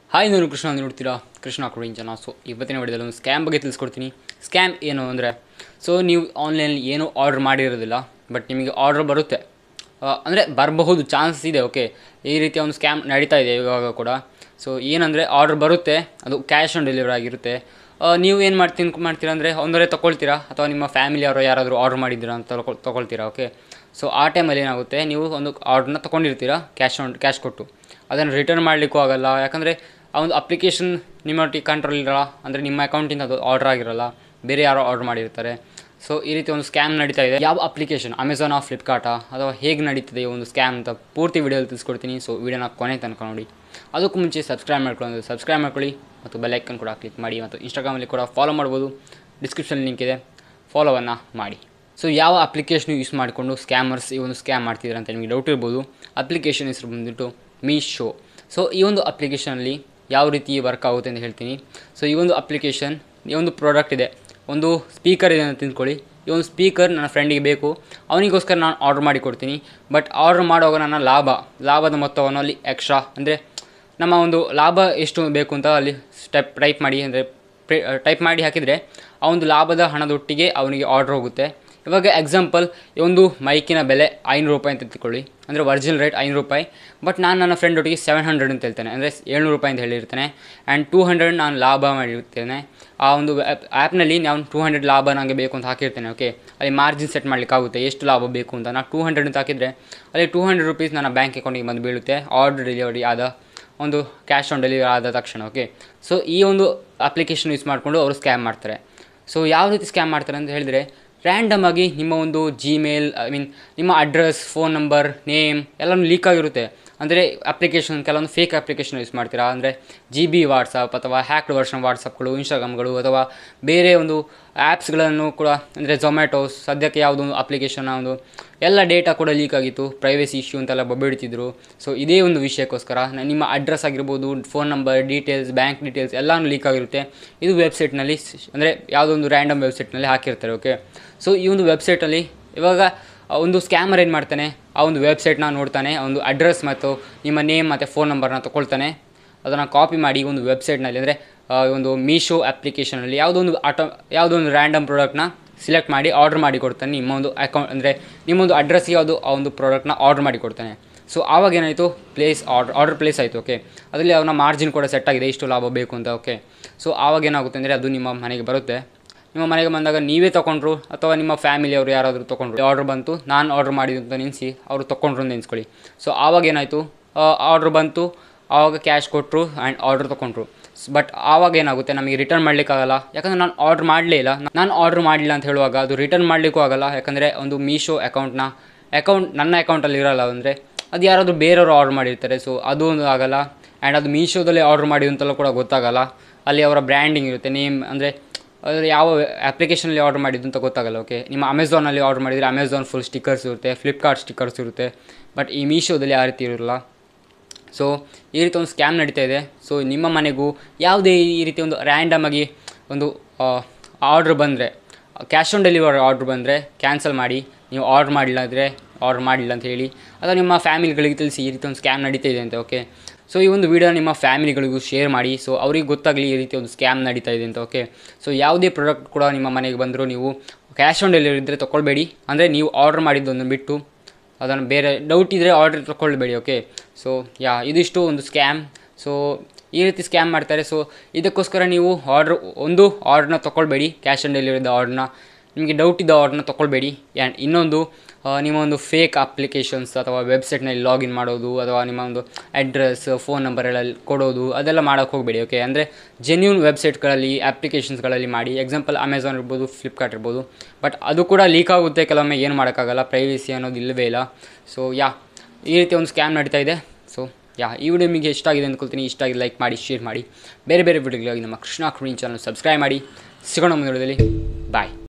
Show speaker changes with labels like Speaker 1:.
Speaker 1: hi ನಾನು ಕೃಷ್ಣ ಅಂತ ನೋಡ್ತೀರಾ ಕೃಷ್ಣ ಕೊಡಿಂಗ್ ಜನ ಸೊ ಇವತ್ತಿನ ವಿಡಿಯೋದಲ್ಲಿ ಒಂದು ಸ್ಕ್ಯಾಮ್ ಬಗ್ಗೆ ತಿಳಿಸ್ಕೊಡ್ತೀನಿ ಸ್ಕ್ಯಾಮ್ ಏನು ಅಂದರೆ ಸೊ ನೀವು ಆನ್ಲೈನಲ್ಲಿ ಏನೂ ಆರ್ಡ್ರ್ ಮಾಡಿರೋದಿಲ್ಲ ಬಟ್ ನಿಮಗೆ ಆರ್ಡ್ರ್ ಬರುತ್ತೆ ಅಂದರೆ ಬರಬಹುದು ಚಾನ್ಸಸ್ ಇದೆ ಓಕೆ ಈ ರೀತಿಯ ಒಂದು ಸ್ಕ್ಯಾಮ್ ನಡೀತಾ ಇದೆ ಇವಾಗ ಕೂಡ ಸೊ ಏನಂದರೆ ಆರ್ಡ್ರ್ ಬರುತ್ತೆ ಅದು ಕ್ಯಾಶ್ ಆನ್ ಡೆಲಿವರಿ ಆಗಿರುತ್ತೆ ಆ, ನೀವು ಏನು ಮಾಡ್ತೀನಿ ಮಾಡ್ತೀರಾ ಅಂದರೆ ಒಂದರೇ ತೊಗೊಳ್ತೀರಾ ಅಥವಾ ನಿಮ್ಮ ಫ್ಯಾಮಿಲಿ ಅವರು ಯಾರಾದರೂ ಆರ್ಡ್ರ್ ಮಾಡಿದ್ದೀರಾ ಅಂತ ತಗೊಳ್ ತೊಗೊಳ್ತೀರಾ ಓಕೆ ಸೊ ಆ ಟೈಮಲ್ಲಿ ಏನಾಗುತ್ತೆ ನೀವು ಒಂದು ಆರ್ಡ್ರನ್ನ ತೊಗೊಂಡಿರ್ತೀರಾ ಕ್ಯಾಶ್ ಆನ್ ಕ್ಯಾಶ್ ಕೊಟ್ಟು ಅದನ್ನು ರಿಟರ್ನ್ ಮಾಡಲಿಕ್ಕೂ ಆಗಲ್ಲ ಯಾಕಂದರೆ ಆ ಒಂದು ಅಪ್ಲಿಕೇಶನ್ ನಿಮ್ಮ ಟಿ ಕಂಟ್ರೋಲ್ ಇರಲ್ಲ ಅಂದರೆ ನಿಮ್ಮ ಅಕೌಂಟಿಂದ ಅದು ಆರ್ಡರ್ ಆಗಿರಲ್ಲ ಬೇರೆ ಯಾರೋ ಆರ್ಡರ್ ಮಾಡಿರ್ತಾರೆ ಸೊ ಈ ರೀತಿ ಒಂದು ಸ್ಕ್ಯಾಮ್ ನಡೀತಾ ಇದೆ ಯಾವ ಅಪ್ಲಿಕೇಶನ್ ಅಮೆಝಾನಾ ಫ್ಲಿಪ್ಕಾರ್ಟಾ ಅಥವಾ ಹೇಗೆ ನಡೀತಿದೆ ಈ ಒಂದು ಸ್ಕ್ಯಾಮ್ ಅಂತ ಪೂರ್ತಿ ವಿಡಿಯೋದಲ್ಲಿ ತಿಳಿಸ್ಕೊಡ್ತೀನಿ ಸೊ ವಿಡಿಯೋನ ಕೊನೆ ತನಕ ನೋಡಿ ಅದಕ್ಕೂ ಮುಂಚೆ ಸಬ್ಸ್ಕ್ರೈಬ್ ಮಾಡ್ಕೊಳ್ಳೋದು ಸಬ್ಸ್ಕ್ರೈಬ್ ಮಾಡ್ಕೊಳ್ಳಿ ಮತ್ತು ಬೆಲ್ಲೈಕನ್ ಕೂಡ ಕ್ಲಿಕ್ ಮಾಡಿ ಮತ್ತು ಇನ್ಸ್ಟಾಗ್ರಾಮಲ್ಲಿ ಕೂಡ ಫಾಲೋ ಮಾಡ್ಬೋದು ಡಿಸ್ಕ್ರಿಪ್ಷನ್ ಲಿಂಕ್ ಇದೆ ಫಾಲೋವನ್ನು ಮಾಡಿ ಸೊ ಯಾವ ಅಪ್ಲಿಕೇಶನ್ ಯೂಸ್ ಮಾಡಿಕೊಂಡು ಸ್ಕ್ಯಾಮರ್ಸ್ ಈ ಒಂದು ಸ್ಕ್ಯಾಮ್ ಮಾಡ್ತಿದ್ದಾರೆ ಅಂತ ನಿಮಗೆ ಡೌಟ್ ಇರ್ಬೋದು ಅಪ್ಲಿಕೇಶನ್ ಹೆಸರು ಬಂದ್ಬಿಟ್ಟು ಮೀಶೋ ಸೊ ಈ ಒಂದು ಅಪ್ಲಿಕೇಶನಲ್ಲಿ ಯಾವ ರೀತಿ ವರ್ಕ್ ಆಗುತ್ತೆ ಅಂತ ಹೇಳ್ತೀನಿ ಸೊ ಈ ಒಂದು ಅಪ್ಲಿಕೇಶನ್ ಈ ಒಂದು ಪ್ರಾಡಕ್ಟ್ ಇದೆ ಒಂದು ಸ್ಪೀಕರ್ ಇದೆ ಅಂತ ತಿಳ್ಕೊಳ್ಳಿ ಈ ಒಂದು ಸ್ಪೀಕರ್ ನನ್ನ ಫ್ರೆಂಡಿಗೆ ಬೇಕು ಅವನಿಗೋಸ್ಕರ ನಾನು ಆರ್ಡ್ರ್ ಮಾಡಿ ಕೊಡ್ತೀನಿ ಬಟ್ ಆರ್ಡ್ರ್ ಮಾಡುವಾಗ ನನ್ನ ಲಾಭ ಲಾಭದ ಮೊತ್ತವನ್ನು ಅಲ್ಲಿ ಎಕ್ಸ್ಟ್ರಾ ಅಂದರೆ ನಮ್ಮ ಒಂದು ಲಾಭ ಎಷ್ಟು ಬೇಕು ಅಂತ ಅಲ್ಲಿ ಸ್ಟೆಪ್ ಟೈಪ್ ಮಾಡಿ ಅಂದರೆ ಟೈಪ್ ಮಾಡಿ ಹಾಕಿದರೆ ಆ ಒಂದು ಲಾಭದ ಹಣದೊಟ್ಟಿಗೆ ಅವನಿಗೆ ಆರ್ಡ್ರ್ ಹೋಗುತ್ತೆ ಇವಾಗ ಎಕ್ಸಾಂಪಲ್ ಈ ಒಂದು ಮೈಕಿನ ಬೆಲೆ ಐನೂರು ರೂಪಾಯಿ ಅಂತ ತಿಳ್ಕೊಳ್ಳಿ ಅಂದರೆ ಒರಿಜಿನಲ್ ರೇಟ್ ಐನೂರು ರೂಪಾಯಿ ಬಟ್ ನಾನು ನನ್ನ ಫ್ರೆಂಡ್ ಒಟ್ಟಿಗೆ ಸೆವೆನ್ ಹಂಡ್ರೆಡ್ ಅಂತ ಹೇಳ್ತೇನೆ ಅಂದರೆ ಏಳ್ನೂರು ರೂಪಾಯಿ ಅಂತ ಹೇಳಿರ್ತೇನೆ ಆ್ಯಂಡ್ ಟೂ ಹಂಡ್ರೆಡ್ ನಾನು ಲಾಭ ಮಾಡಿರ್ತೇನೆ ಆ ಒಂದು ಆ್ಯಪ್ನಲ್ಲಿ ನಾನು ಟೂ ಹಂಡ್ರೆಡ್ ಲಾಭ ನನಗೆ ಬೇಕು ಅಂತ ಹಾಕಿರ್ತೇನೆ ಓಕೆ ಅಲ್ಲಿ ಮಾರ್ಜಿನ್ ಸೆಟ್ ಮಾಡಲಿಕ್ಕಾಗುತ್ತೆ ಎಷ್ಟು ಲಾಭ ಬೇಕು ಅಂತ ನಾನು ಟೂ ಹಂಡ್ರೆಡ್ ಅಂತ ಹಾಕಿದರೆ ಅಲ್ಲಿ ಟೂ ಹಂಡ್ರೆಡ್ ರುಪೀಸ್ ನನ್ನ ಬ್ಯಾಂಕ್ ಅಕೌಂಟಿಗೆ ಬಂದು ಬೀಳುತ್ತೆ ಆರ್ಡರ್ ಡೆಲಿವರಿ ಆದ ಒಂದು ಕ್ಯಾಶ್ ಆನ್ ಡೆಲಿವರಿ ಆದ ತಕ್ಷಣ ಓಕೆ ಸೊ ಈ ಒಂದು ಅಪ್ಲಿಕೇಶನ್ ಯೂಸ್ ಮಾಡಿಕೊಂಡು ಅವರು ಸ್ಕ್ಯಾಮ್ ಮಾಡ್ತಾರೆ ಸೊ ಯಾವ ರೀತಿ ಸ್ಕ್ಯಾಮ್ ಮಾಡ್ತಾರೆ ಅಂತ ಹೇಳಿದರೆ ರ್ಯಾಂಡಮ್ ಆಗಿ ನಿಮ್ಮ ಒಂದು ಜಿಮೇಲ್ ಐ ಮೀನ್ ನಿಮ್ಮ ಅಡ್ರೆಸ್ ಫೋನ್ ನಂಬರ್ ನೇಮ್ ಎಲ್ಲನೂ ಲೀಕ್ ಆಗಿರುತ್ತೆ ಅಂದರೆ ಅಪ್ಲಿಕೇಶನ್ ಕೆಲವೊಂದು ಫೇಕ್ ಅಪ್ಲಿಕೇಶನ್ ಯೂಸ್ ಮಾಡ್ತೀರಾ ಅಂದರೆ ಜಿ ಬಿ ವಾಟ್ಸಪ್ ಅಥವಾ ಹ್ಯಾಕ್ಡ್ ವರ್ಷನ್ ವಾಟ್ಸಪ್ಗಳು ಇನ್ಸ್ಟಾಗ್ರಾಮ್ಗಳು ಅಥವಾ ಬೇರೆ ಒಂದು ಆ್ಯಪ್ಸ್ಗಳನ್ನು ಕೂಡ ಅಂದರೆ ಝೊಮ್ಯಾಟೋಸ್ ಸದ್ಯಕ್ಕೆ ಯಾವುದೊಂದು ಅಪ್ಲಿಕೇಶನ್ನ ಒಂದು ಎಲ್ಲ ಡೇಟಾ ಕೂಡ ಲೀಕ್ ಆಗಿತ್ತು ಪ್ರೈವೇಸಿ ಇಶ್ಯೂ ಅಂತೆಲ್ಲ ಬಬ್ಬಿಡ್ತಿದ್ರು ಸೊ ಇದೇ ಒಂದು ವಿಷಯಕ್ಕೋಸ್ಕರ ನ- ನಿಮ್ಮ ಅಡ್ರೆಸ್ ಆಗಿರ್ಬೋದು phone number details bank details ಎಲ್ಲನೂ ಲೀಕ್ ಆಗಿರುತ್ತೆ ಇದು ವೆಬ್ಸೈಟ್ನಲ್ಲಿ ಅಂದರೆ ಯಾವುದೋ ಒಂದು ರ್ಯಾಂಡಮ್ ವೆಬ್ಸೈಟ್ನಲ್ಲಿ ಹಾಕಿರ್ತಾರೆ ಓಕೆ ಸೊ ಈ ಒಂದು ವೆಬ್ಸೈಟಲ್ಲಿ ಇವಾಗ ಆ ಒಂದು ಸ್ಕ್ಯಾಮರ್ ಏನು ಮಾಡ್ತಾನೆ ಆ ಒಂದು ವೆಬ್ಸೈಟ್ನ ನೋಡ್ತಾನೆ ಆ ಒಂದು ಅಡ್ರೆಸ್ ಮತ್ತು ನಿಮ್ಮ ನೇಮ್ ಮತ್ತು ಫೋನ್ ನಂಬರ್ನ ತೊಗೊಳ್ತಾನೆ ಅದನ್ನು ಕಾಪಿ ಮಾಡಿ ಒಂದು ವೆಬ್ಸೈಟ್ನಲ್ಲಿ ಅಂದರೆ ಒಂದು ಮೀಶೋ ಅಪ್ಲಿಕೇಶನಲ್ಲಿ ಯಾವುದೋ ಒಂದು ಆಟೋ ಯಾವುದೋ ಒಂದು ರ್ಯಾಂಡಮ್ ಪ್ರಾಡಕ್ಟ್ನ ಸಿಲೆಕ್ಟ್ ಮಾಡಿ ಆರ್ಡ್ರ್ ಮಾಡಿ ಕೊಡ್ತಾನೆ ನಿಮ್ಮ ಒಂದು ಅಕೌಂಟ್ ಅಂದರೆ ನಿಮ್ಮೊಂದು ಅಡ್ರೆಸ್ಗೆ ಯಾವುದು ಆ ಒಂದು ಪ್ರಾಡಕ್ಟ್ನ ಆರ್ಡ್ರ್ ಮಾಡಿ ಕೊಡ್ತಾನೆ ಸೊ ಆವಾಗ ಏನಾಯಿತು ಪ್ಲೇಸ್ ಆರ್ಡ್ರ್ ಆರ್ಡರ್ ಪ್ಲೇಸ್ ಆಯಿತು ಓಕೆ ಅದರಲ್ಲಿ ಅವನ ಮಾರ್ಜಿನ್ ಕೂಡ ಸೆಟ್ ಆಗಿದೆ ಇಷ್ಟು ಲಾಭ ಬೇಕು ಅಂತ ಓಕೆ ಸೊ ಆವಾಗ ಏನಾಗುತ್ತೆ ಅಂದರೆ ಅದು ನಿಮ್ಮ ಮನೆಗೆ ಬರುತ್ತೆ ನಿಮ್ಮ ಮನೆಗೆ ಬಂದಾಗ ನೀವೇ ತೊಗೊಂಡ್ರು ಅಥವಾ ನಿಮ್ಮ ಫ್ಯಾಮಿಲಿಯವರು ಯಾರಾದರೂ ತೊಗೊಂಡ್ರು ಆರ್ಡ್ರ್ ಬಂತು ನಾನು ಆರ್ಡ್ರ್ ಮಾಡಿದ್ದು ಅಂತ ನೆನೆಸಿ ಅವರು ತೊಗೊಂಡ್ರು ಅಂತ ನೆನೆಸ್ಕೊಳ್ಳಿ ಸೊ ಆವಾಗ ಏನಾಯಿತು ಆರ್ಡ್ರ್ ಬಂತು ಆವಾಗ ಕ್ಯಾಶ್ ಕೊಟ್ಟರು ಆ್ಯಂಡ್ ಆರ್ಡ್ರ್ ತೊಗೊಂಡ್ರು ಬಟ್ ಆವಾಗ ಏನಾಗುತ್ತೆ ನಮಗೆ ರಿಟರ್ನ್ ಮಾಡಲಿಕ್ಕಾಗಲ್ಲ ಯಾಕಂದರೆ ನಾನು ಆರ್ಡ್ರ್ ಮಾಡಲೇ ಇಲ್ಲ ನಾನು ಆರ್ಡ್ರ್ ಮಾಡಲಿಲ್ಲ ಅಂತ ಹೇಳುವಾಗ ಅದು ರಿಟರ್ನ್ ಮಾಡಲಿಕ್ಕೂ ಆಗಲ್ಲ ಯಾಕಂದರೆ ಒಂದು ಮೀಶೋ ಅಕೌಂಟ್ನ ಅಕೌಂಟ್ ನನ್ನ ಅಕೌಂಟಲ್ಲಿ ಇರಲ್ಲ ಅಂದರೆ ಅದು ಯಾರಾದರೂ ಬೇರೆಯವರು ಆರ್ಡ್ರ್ ಮಾಡಿರ್ತಾರೆ ಸೊ ಅದು ಒಂದು ಆಗಲ್ಲ ಆ್ಯಂಡ್ ಅದು ಮೀಶೋದಲ್ಲಿ ಆರ್ಡ್ರ್ ಮಾಡಿದ್ದು ಅಂತೆಲ್ಲ ಕೂಡ ಗೊತ್ತಾಗಲ್ಲ ಅಲ್ಲಿ ಅವರ ಬ್ರ್ಯಾಂಡಿಂಗ್ ಇರುತ್ತೆ ನೇಮ್ ಅಂದರೆ ಅದ್ರ ಯಾವ ಅಪ್ಲಿಕೇಶನಲ್ಲಿ ಆರ್ಡರ್ ಮಾಡಿದ್ದು ಅಂತ ಗೊತ್ತಾಗಲ್ಲ ಓಕೆ ನಿಮ್ಮ ಅಮೆಝಾನಲ್ಲಿ ಆರ್ಡರ್ ಮಾಡಿದರೆ ಅಮೆಝಾನ್ ಫುಲ್ ಸ್ಟಿಕ್ಕರ್ಸ್ ಇರುತ್ತೆ ಫ್ಲಿಪ್ಕಾರ್ಟ್ ಸ್ಟಿಕ್ಕರ್ಸ್ ಇರುತ್ತೆ ಬಟ್ ಈ ಮೀಶೋದಲ್ಲಿ ಆ ರೀತಿ ಇರೋಲ್ಲ ಸೊ ಈ ರೀತಿ ಒಂದು ಸ್ಕ್ಯಾಮ್ ನಡೀತಾ ಇದೆ ಸೊ ನಿಮ್ಮ ಮನೆಗೂ ಯಾವುದೇ ಈ ರೀತಿ ಒಂದು ರ್ಯಾಂಡಮ್ ಆಗಿ ಒಂದು ಆರ್ಡ್ರ್ ಬಂದರೆ ಕ್ಯಾಶ್ ಆನ್ ಡೆಲಿವರಿ ಆರ್ಡ್ರ್ ಬಂದರೆ ಕ್ಯಾನ್ಸಲ್ ಮಾಡಿ ನೀವು ಆರ್ಡ್ರ್ ಮಾಡಿಲ್ಲ ಅಂದರೆ ಆರ್ಡ್ರ್ ಮಾಡಿಲ್ಲ ಅಂತ ಹೇಳಿ ಅಥವಾ ನಿಮ್ಮ ಫ್ಯಾಮಿಲಿಗಳಿಗೆ ತಿಳಿಸಿ ಈ ರೀತಿ ಒಂದು ಸ್ಕ್ಯಾಮ್ ನಡೀತಾ ಇದೆ ಅಂತ ಓಕೆ ಸೊ ಈ ಒಂದು ವಿಡಿಯೋ ನಿಮ್ಮ ಫ್ಯಾಮಿಲಿಗಳಿಗೂ ಶೇರ್ ಮಾಡಿ ಸೊ ಅವ್ರಿಗೆ ಗೊತ್ತಾಗಲಿ ಈ ರೀತಿ ಒಂದು ಸ್ಕ್ಯಾಮ್ ನಡೀತಾ ಇದೆ ಅಂತ ಓಕೆ ಸೊ ಯಾವುದೇ ಪ್ರಾಡಕ್ಟ್ ಕೂಡ ನಿಮ್ಮ ಮನೆಗೆ ಬಂದರೂ ನೀವು ಕ್ಯಾಶ್ ಆನ್ ಡೆಲಿವರಿ ಇದ್ದರೆ ತೊಗೊಳ್ಬೇಡಿ ಅಂದರೆ ನೀವು ಆರ್ಡ್ರ್ ಮಾಡಿದ್ದನ್ನು ಬಿಟ್ಟು ಅದನ್ನು ಬೇರೆ ಡೌಟ್ ಇದ್ದರೆ ಆರ್ಡರ್ ತೊಗೊಳ್ಬೇಡಿ ಓಕೆ ಸೊ ಯಾ ಇದಿಷ್ಟು ಒಂದು ಸ್ಕ್ಯಾಮ್ ಸೊ ಈ ರೀತಿ ಸ್ಕ್ಯಾಮ್ ಮಾಡ್ತಾರೆ ಸೊ ಇದಕ್ಕೋಸ್ಕರ ನೀವು ಆರ್ಡ್ರ್ ಒಂದು ಆರ್ಡ್ರನ್ನ ತೊಗೊಳ್ಬೇಡಿ ಕ್ಯಾಶ್ ಆನ್ ಡೆಲಿವರಿದ ಆರ್ಡ್ರನ್ನ ನಿಮಗೆ ಡೌಟ್ ಇದ್ದ ಆರ್ಡ್ರನ್ನ ತೊಗೊಳ್ಬೇಡಿ ಆ್ಯಂಡ್ ಇನ್ನೊಂದು ಆ, ನಿಮ್ಮ ಒಂದು ಫೇಕ್ ಅಪ್ಲಿಕೇಶನ್ಸ್ ಅಥವಾ ವೆಬ್ಸೈಟ್ನಲ್ಲಿ ಲಾಗಿನ್ ಮಾಡೋದು ಅಥವಾ ನಿಮ್ಮ ಒಂದು ಅಡ್ರೆಸ್ ಫೋನ್ ನಂಬರ್ ಎಲ್ಲ ಕೊಡೋದು ಅದೆಲ್ಲ ಮಾಡೋಕ್ಕೆ ಹೋಗಬೇಡಿ ಓಕೆ ಅಂದರೆ ಜೆನ್ಯೂನ್ ವೆಬ್ಸೈಟ್ಗಳಲ್ಲಿ ಅಪ್ಲಿಕೇಶನ್ಸ್ಗಳಲ್ಲಿ ಮಾಡಿ ಎಕ್ಸಾಂಪಲ್ ಅಮೆಝಾನ್ ಇರ್ಬೋದು ಫ್ಲಿಪ್ಕಾರ್ಟ್ ಇರ್ಬೋದು ಬಟ್ ಅದು ಕೂಡ ಲೀಕ್ ಆಗುತ್ತೆ ಕೆಲವೊಮ್ಮೆ ಏನು ಮಾಡೋಕ್ಕಾಗಲ್ಲ ಪ್ರೈವೇಸಿ ಅನ್ನೋದು ಇಲ್ಲವೇ ಇಲ್ಲ ಸೊ ಯಾ ಈ ರೀತಿ ಒಂದು ಸ್ಕ್ಯಾಮ್ ನಡೀತಾ ಇದೆ ಸೊ ಯಾ ಈ ವಿಡಿಯೋ ನಿಮಗೆ ಇಷ್ಟ ಆಗಿದೆ ಅಂದ್ಕೊಳ್ತೀನಿ ಇಷ್ಟ ಆಗಿದೆ ಲೈಕ್ ಮಾಡಿ ಶೇರ್ ಮಾಡಿ ಬೇರೆ ಬೇರೆ ವಿಡಿಯೋಗಳಿಗಾಗಿ ನಮ್ಮ ಕೃಷ್ಣ ಕ್ರೀನ್ ಚಾನಲ್ ಸಬ್ಸ್ಕ್ರೈಬ್ ಮಾಡಿ ಸಿಗೋಣ ಮುಂದೆ ಬಾಯ್